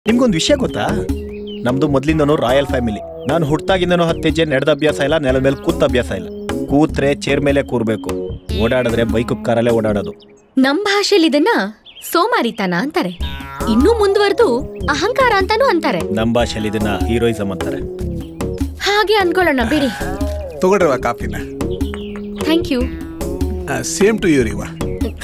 ನಿಮ್ಗೊಂದು ವಿಷಯ ಗೊತ್ತಾ ನಮ್ದು ಮೊದ್ಲಿಂದನೂ ರಾಯಲ್ ಫ್ಯಾಮಿಲಿ ನಾನು ಹುಟ್ಟಾಗಿಂದನೂ ಹತ್ತು ಹೆಜ್ಜೆ ನಡೆದ ಅಭ್ಯಾಸ ಇಲ್ಲ ನೆಲದ ಮೇಲೆ ಕೂತ ಅಭ್ಯಾಸ ಇಲ್ಲ ಕೂತ್ರೆ ಚೇರ್ ಮೇಲೆ ಕೂರ್ಬೇಕು ಓಡಾಡಿದ್ರೆ ಬೈಕ್ ಕಾರಲ್ಲೇ ಓಡಾಡೋದು ನಮ್ ಭಾಷೆಲಿ ಇದನ್ನ ಸೋಮಾರಿತನ ಅಂತಾರೆ ಇನ್ನೂ ಮುಂದುವರೆದು ಅಹಂಕಾರ ಅಂತಾನೂ ಅಂತಾರೆ ನಮ್ಮ ಭಾಷೆಯಲ್ಲಿ ಇದನ್ನ ಹೀರೋಯಿಸಮ್ ಅಂತಾರೆ ಹಾಗೆ ಅನ್ಕೊಳ್ಳೋಣ ಬಿಡಿ ತಗೊಳ್ರವ ಕಾಫಿನ thank you same to you ರೀವ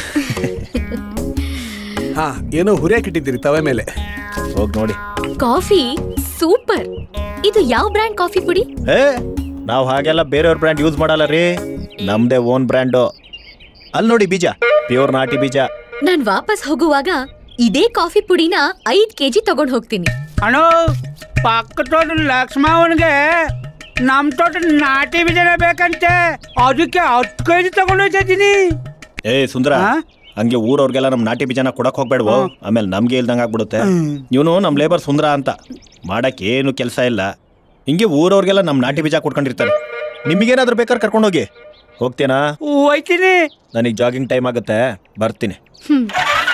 ಹಾ ಏನೋ ಹುರಿಯಾಕಿಟ್ಟಿದ್ದೀರಿ ತವೆ ಮೇಲೆ ಹೋಗಿ ನೋಡಿ ಕಾಫಿ ಸೂಪರ್ ಇದು ಯಾವ ಬ್ರ್ಯಾಂಡ್ ಕಾಫಿ ಪುಡಿ ಏ ನಾವು ಹಾಗೆಲ್ಲ ಬೇರೆಯವ್ರ ಬ್ರ್ಯಾಂಡ್ ಯೂಸ್ ಮಾಡಲ್ಲ ರೀ ನಮ್ದೇ ಓನ್ ಬ್ರ್ಯಾಂಡು ಅಲ್ಲಿ ನೋಡಿ ಬೀಜ ಪ್ಯೂರ್ ನಾಟಿ ಬೀಜ ನಾನ್ ವಾಪಸ್ ಹೋಗುವಾಗ ಇದೇ ಕಾಫಿ ಪುಡಿನ ಐದ್ ಕೆಜಿ ತಗೊಂಡ್ ಹೋಗ್ತೀನಿ ಅಣ್ಣ ಪಕ್ಕ ತೋಟ ಲಕ್ಷ್ಮವನ್ಗೆ ನಮ್ ತೋಟ ನಾಟಿ ಬೀಜನ ಬೇಕಂತೆ ಅದಕ್ಕೆ ಹತ್ತು ಕೆ ಜಿ ತಗೊಂಡು ಹೋಗ್ತಿದ್ದೀನಿ ಏ ಸುಂದರ ಹಾ? ಹಂಗೆ ಊರವ್ರಿಗೆಲ್ಲ ನಮ್ ನಾಟಿ ಬೀಜನ ಕೊಡಕ್ ಹೋಗ್ಬೇಡ್ವೋ ಆಮೇಲೆ ನಮ್ಗೆ ಇಲ್ದಂಗ ಆಗ್ಬಿಡುತ್ತೆ ಇವನು ನಮ್ ಲೇಬರ್ ಸುಂದರ ಅಂತ ಮಾಡಕ್ ಏನು ಕೆಲಸ ಇಲ್ಲ ಹಿಂಗೆ ಊರವ್ರಿಗೆಲ್ಲ ನಮ್ ನಾಟಿ ಬೀಜ ಕೊಟ್ಕೊಂಡಿರ್ತಾನೆ ನಿಮಗೇನಾದ್ರೂ ಬೇಕಾದ್ರೆ ಕರ್ಕೊಂಡೋಗಿ ಹೋಗ್ತೇನಾ ಹೋಯ್ತೀನಿ ನನಗೆ ಜಾಗಿಂಗ್ ಟೈಮ್ ಆಗುತ್ತೆ ಬರ್ತೀನಿ ಹ್ಮ್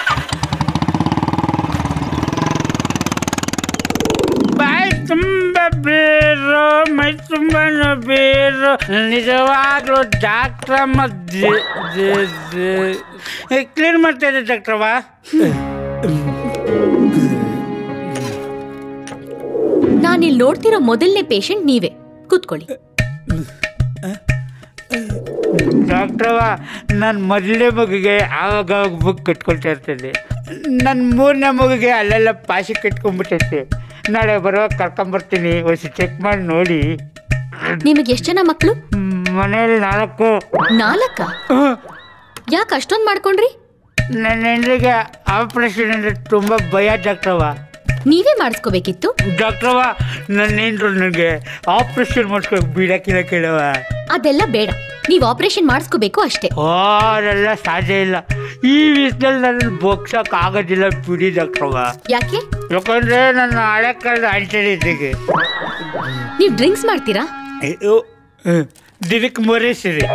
ಬಾಯಿ ತುಂಬ ಬೇರು ಮೈ ತುಂಬ ಬೇರು ನಿಜವಾಗ್ಲೂ ಡಾಕ್ಟ್ರಮ್ಮ ಕ್ಲೀನ್ ಮಾಡ್ತಾ ಇದ್ದೆ ಡಾಕ್ಟ್ರವ್ವ ನಾನಿಲ್ಲಿ ನೋಡ್ತಿರೋ ಮೊದಲನೇ ಪೇಷಂಟ್ ನೀವೇ ಕೂತ್ಕೊಳ್ಳಿ ಡಾಕ್ಟ್ರವ್ವ ನನ್ನ ಮೊದಲನೇ ಮಗುಗೆ ಆವಾಗ ಆವಾಗ ಬುಕ್ ಕಟ್ಕೊಳ್ತಾ ಇರ್ತೀನಿ ನನ್ನ ಮೂರನೇ ಮಗುಗೆ ಅಲ್ಲೆಲ್ಲ ಪಾಸಿ ಕಟ್ಕೊಂಡ್ಬಿಟ್ಟೈತೆ ನಾಳೆ ಬರುವಾಗ ಕರ್ಕೊಂಬರ್ತೀನಿ ಒಂದು ಚೆಕ್ ಮಾಡಿ ನೋಡಿ ನಿಮಗೆ ಎಷ್ಟ್ ಜನ ಮಕ್ಕಳು ಮನೇಲಿ ನಾಲ್ಕು ನಾಲ್ಕ ಯಾಕೆ ಅಷ್ಟೊಂದ್ ಮಾಡ್ಕೊಂಡ್ರಿ ನನ್ನ ಹೆಂಡ್ರಿಗೆ ಆಪರೇಷನ್ ಅಂದರೆ ತುಂಬ ಭಯ ಡಾಕ್ಟ್ರವ್ವ ನೀವೇ ಮಾಡಿಸ್ಕೋಬೇಕಿತ್ತು ಡಾಕ್ಟ್ರವ್ವ ನನ್ನ ಹೆಂಡ್ರು ನನಗೆ ಆಪರೇಷನ್ ಮಾಡ್ಸ್ಕೊಂಡು ಬಿಡಕ್ಕಿಲ್ಲ ಕೇಳವ ಅದೆಲ್ಲ ಬೇಡ ನೀವ್ ಆಪರೇಷನ್ ಮಾಡಿಸ್ಕೋಬೇಕು ಅಷ್ಟೇ ಓ ಅದೆಲ್ಲ ಸಾಧ್ಯ ಇಲ್ಲ ಈ ವಿಷಯದಲ್ಲಿ ನನ್ನ ಬೊಗ್ಸಕ್ ಆಗೋದಿಲ್ಲ ಬಿಡಿ ಡಾಕ್ಟ್ರವ್ವ ಯಾಕೆ ಯಾಕಂದ್ರೆ ನನ್ನ ಹಳೆ ಕಾಲದ ಆಂಟನಿ ಇದ್ದೀಗೆ ನೀವ್ ಡ್ರಿಂಕ್ಸ್ ಮಾಡ್ತೀರಾ ಅಯ್ಯೋ ದಿನಕ್ಕೆ ಮರೆಸಿರಿ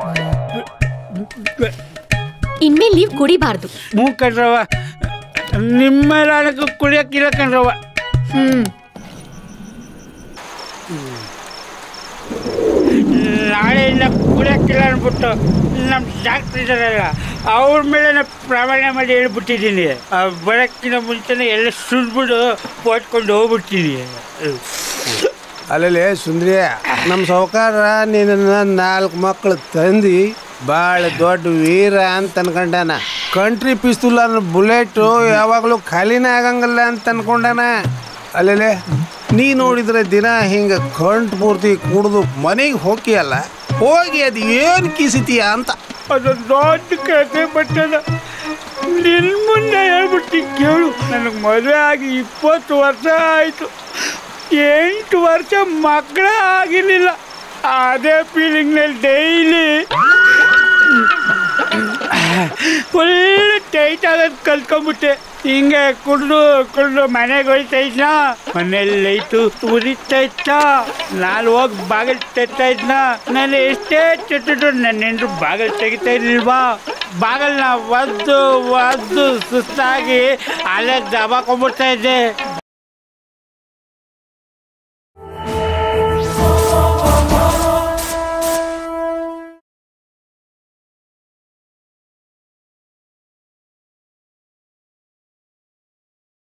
ಇನ್ಮೇಲೆ ನೀವ್ ಕುಡಿಬಾರ್ದು ಹ್ಞೂ ಕಣ್ರವ್ವ ನಿಮ್ಮ ನನಗೆ ಕುಡಿಯೋಕ್ಕಿಲ್ಲ ಕಣ್ರವ್ವ ಹ್ಮ್ ನಾಳೆಯಿಂದ ಕುಡಿಯೋಕ್ಕಿಲ್ಲ ಅಂದ್ಬಿಟ್ಟು ನಮ್ಮ ಡಾಕ್ಟ್ರ್ ಇದ್ದಾರಲ್ಲ ಅವ್ರ ಮೇಲೆ ನಾನು ಪ್ರಮಾಣ ಮಾಡಿ ಹೇಳ್ಬಿಟ್ಟಿದ್ದೀನಿ ಅವ್ರು ಬರೋಕ್ಕಿಂತ ಮುಂಚೆನೇ ಎಲ್ಲ ಸುಡ್ಬಿಡು ಪೋಟ್ಕೊಂಡು ಹೋಗ್ಬಿಡ್ತೀನಿ ಅಲ್ಲೇ ಸುಂದ್ರಿಯ ನಮ್ಮ ಸಾವುಕಾರ ನಿನ್ನ ನಾಲ್ಕು ಮಕ್ಕಳು ತಂದು ಭಾಳ ದೊಡ್ಡ ವೀರ ಅಂತ ಅನ್ಕೊಂಡಾನ ಕಂಟ್ರಿ ಪಿಸ್ತೂಲ್ ಅನ್ನೋ ಬುಲೆಟು ಯಾವಾಗಲೂ ಖಾಲಿನೇ ಆಗಂಗಿಲ್ಲ ಅಂತ ಅನ್ಕೊಂಡಾನ ಅಲ್ಲೇ ನೀ ನೋಡಿದ್ರೆ ದಿನ ಹಿಂಗೆ ಕಂಠ ಪೂರ್ತಿ ಕುಡ್ದು ಮನೆಗೆ ಹೋಗಿಯಲ್ಲ ಹೋಗಿ ಅದು ಏನು ಕಿಸಿತೀಯ ಅಂತ ಅದೊಂದು ದೊಡ್ಡ ಕತೆ ಬಟ್ಟದ ನಿನ್ನ ಮುಂದೆ ಹೇಳ್ಬಿಟ್ಟು ಕೇಳು ನನಗೆ ಮದುವೆ ಆಗಿ ಇಪ್ಪತ್ತು ವರ್ಷ ಆಯಿತು ಎಂಟು ವರ್ಷ ಮಕ್ಕಳೇ ಆಗಿರಲಿಲ್ಲ ಅದೇ ಫೀಲಿಂಗ್ನಲ್ಲಿ ಡೈಲಿ ಫುಲ್ ಟೈಟ್ ಆಗೋದು ಕಲ್ತ್ಕೊಂಬಿಟ್ಟೆ ಹಿಂಗೆ ಕುಡ್ದು ಕುಡ್ದು ಮನೆಗೆ ಹೋಯ್ತಾ ಇದ್ನ ಮನೇಲಿ ಲೈಟು ಉರಿತಾ ಇತ್ತ ನಾನು ಹೋಗಿ ಬಾಗಿಲು ತೆಗ್ತಾ ಇದ್ನ ನಾನು ಎಷ್ಟೇ ಚುಟ್ಟಿದ್ರು ನನ್ನ ಹೆಂಡ್ರು ಬಾಗಿಲು ತೆಗಿತಾ ಇರ್ಲಿಲ್ವಾ ಬಾಗಲ್ನ ಒದ್ದು ಒದ್ದು ಸುಸ್ತಾಗಿ ಅಲ್ಲೇ ದಬಾಕೊಂಡ್ಬಿಡ್ತಾ ಇದ್ದೆ